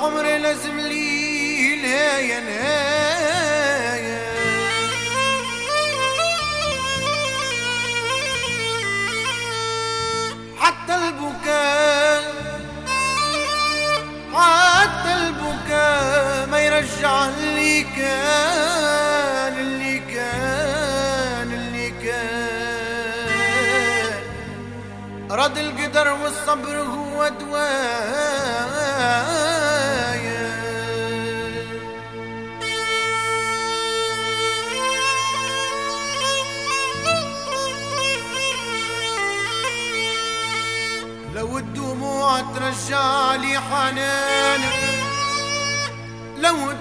عمري لازم لي نهاية نهاية حتى البكاء حتى البكاء ما يرجع اللي كان اللي كان اللي كان رد القدر والصبر هو دوايا لو الدموع ترجع لي حنان لو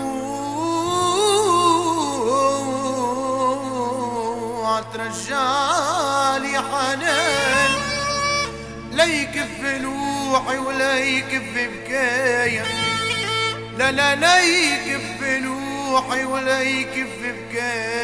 الدموع ترجع لي حنان لا يكف نوحي ولا يكف بكايا لا لا لا يكف نوحي ولا يكف بكايا